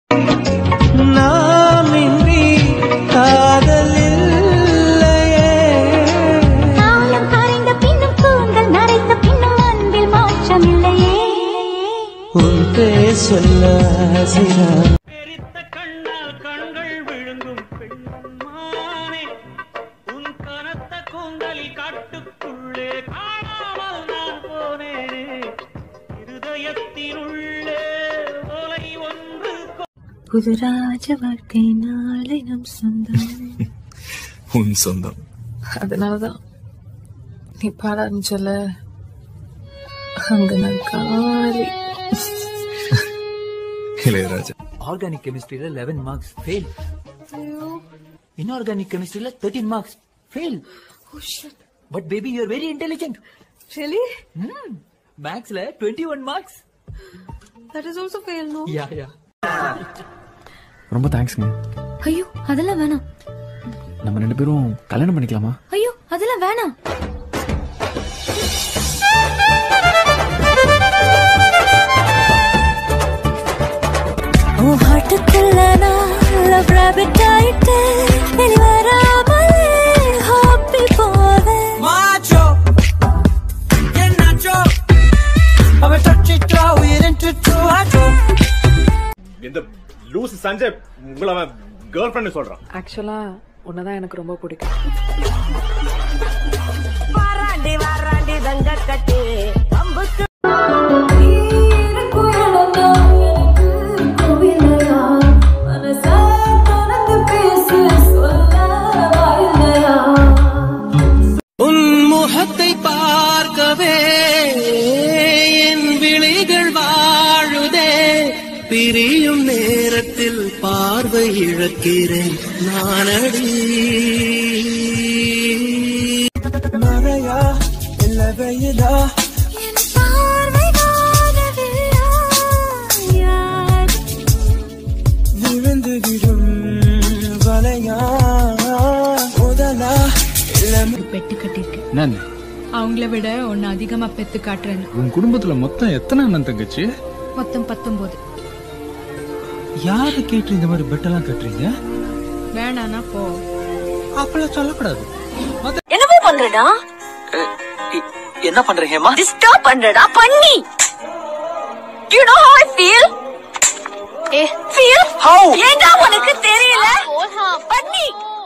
நாம் இன்றி காதல் இல்லையே காலம் கரைந்த பின்னும் கூந்தல் நரைத்த பின்னும் அன்பில் மாற்றமில்லையே உன் பேர் சொல்ல ஆசைதான் பெரித்த கண்ணால் கண்கள் விழுங்கும் பெண்மானே உன் கனத்த கூந்தலில் காட்டுக்குள்ளே காணாமல் நான் போனேனே இருதயத்தினுள்ளே ஓலை ஒன்று புது ராஜ வாழ்க்கை நாளை நம் சொந்தம் உன் சொந்தம் அதனாலதான் நீ பாட ஆரம்பிச்சல அங்க நான் காலி இளையராஜா ஆர்கானிக் கெமிஸ்ட்ரியில லெவன் மார்க்ஸ் ஃபெயில் இன்ஆர்கானிக் கெமிஸ்ட்ரியில thirteen marks fail but baby you very intelligent Really? மேக்ஸ்ல twenty one marks That is also fail, no? Yeah yeah ரொம்ப தேங்க்ஸ்ங்க ஐயோ அதெல்லாம் வேணாம் நம்ம ரெண்டு பேரும் கல்யாணம் பண்ணிக்கலாமா ஐயோ அதெல்லாம் வேணாம் உன் ஹார்ட்டுக்குள்ள நான் லவ் ராபிட் ஆயிட்டேன் வெளிவராமலே ஹாப்பி போவேன் Macho, you're nacho. I'm a touchy throw it into two. இந்த லூஸ் சஞ்சய் உங்களை அவன் கேர்ள் ஃப்ரெண்ட் சொல்றான் ஆக்சுவலா உன்னதான் எனக்கு ரொம்ப பிடிக்கும் உன் முகத்தை பார்க்கவே என் விழிகள் வாழுதே பிரியும் நேரத்தில் பார்வை இழக்கிறேன் நானடி மழையா இல்ல வெயிலா விழுந்து விடும் வலையா முதலா இல்ல பெட்டு கட்டிருக்கேன் என்னன்னு அவங்கள விட ஒன்னு அதிகமா பெத்து காட்டுறேன்னு உன் குடும்பத்துல மொத்தம் எத்தனை அண்ணன் தங்கச்சி மொத்தம் பத்தொன்பது யாரு கேட்டு இந்த மாதிரி பெட்டெல்லாம் கட்டுறீங்க வேணானா போ அப்பெல்லாம் சொல்லக்கூடாது என்னப்பா பண்றடா என்ன பண்றீங்க ஹேமா டிஸ்டர்ப் பண்றடா பண்ணி you know how I feel a feel how ஏண்டா உனக்கு தெரியல பண்ணி